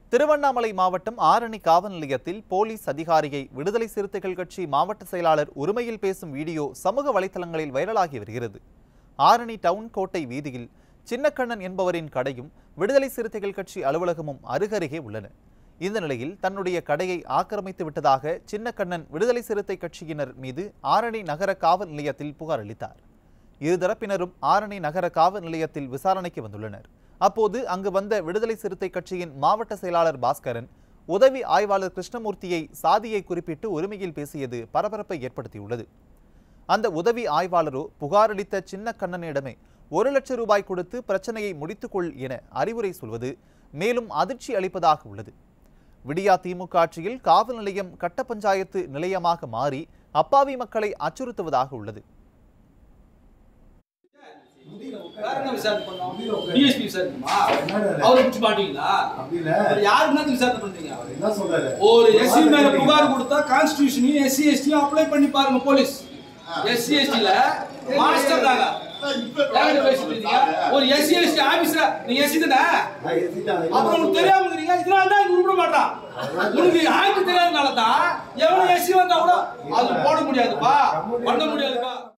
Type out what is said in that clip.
திருவண்ணாமலை மாவட்டம் ஆரணி காவல் நிலையத்தில் போலீஸ் அதிகாரியை விடுதலை சிறுத்தைகள் கட்சி மாவட்ட செயலாளர் உரிமையில் பேசும் வீடியோ சமூக வலைதளங்களில் வைரலாகி வருகிறது ஆரணி டவுன் கோட்டை வீதியில் சின்னக்கண்ணன் என்பவரின் கடையும் விடுதலை சிறுத்தைகள் கட்சி அலுவலகமும் அருகருகே உள்ளன இந்த நிலையில் தன்னுடைய கடையை ஆக்கிரமித்து விட்டதாக சின்னக்கண்ணன் விடுதலை சிறுத்தை கட்சியினர் மீது ஆரணி நகர காவல் நிலையத்தில் புகார் அளித்தார் இருதரப்பினரும் ஆரணி நகர காவல் நிலையத்தில் விசாரணைக்கு வந்துள்ளனர் அப்போது அங்கு வந்த விடுதலை சிறுத்தை கட்சியின் மாவட்ட செயலாளர் பாஸ்கரன் உதவி ஆய்வாளர் கிருஷ்ணமூர்த்தியை சாதியை குறிப்பிட்டு உரிமையில் பேசியது பரபரப்பை ஏற்படுத்தியுள்ளது அந்த உதவி ஆய்வாளரோ புகார் அளித்த சின்ன கண்ணனிடமே ஒரு லட்சம் ரூபாய் கொடுத்து பிரச்சனையை முடித்துக்கொள் என அறிவுரை சொல்வது மேலும் அதிர்ச்சி அளிப்பதாக உள்ளது விடியா திமுக ஆட்சியில் காவல் நிலையம் கட்ட பஞ்சாயத்து நிலையமாக மாறி அப்பாவி மக்களை அச்சுறுத்துவதாக உள்ளது வேற என்ன விசாரணை பண்ணோம் டிஎஸ்பி விசாரிக்குமா என்னடா அவரை பிடிச்சி மாட்டீங்களா அப்படி இல்ல அவர் யாருக்கு என்ன விசாரணை பண்றீங்க அவர் என்ன சொல்றாரு ஒரு எஸ்சி மேல புகார் கொடுத்தா கான்ஸ்டிடியூஷனையும் எஸ்சி எஸ்டியும் அப்ளை பண்ணி பாருங்க போலீஸ் எஸ்சி எஸ்டில மாஸ்டர் தாங்க யார்கிட்ட பேசிட்டு இருக்கீங்க? ஒரு எஸ்சி எஸ்டி ஆபீஸ்ல நீங்க எஸ்சி தானே நான் எதிர்த்தேன். அப்புறம் உங்களுக்கு தெரியாம இருக்கிறீங்க இதனால தான் உருப்பிட மாட்டான் உனக்கு ஆய்வு தெரியாதனால தான் எவனும் எஸ்சி வந்தா கூட அது போட முடியாதுப்பா பண்ண முடியாதுப்பா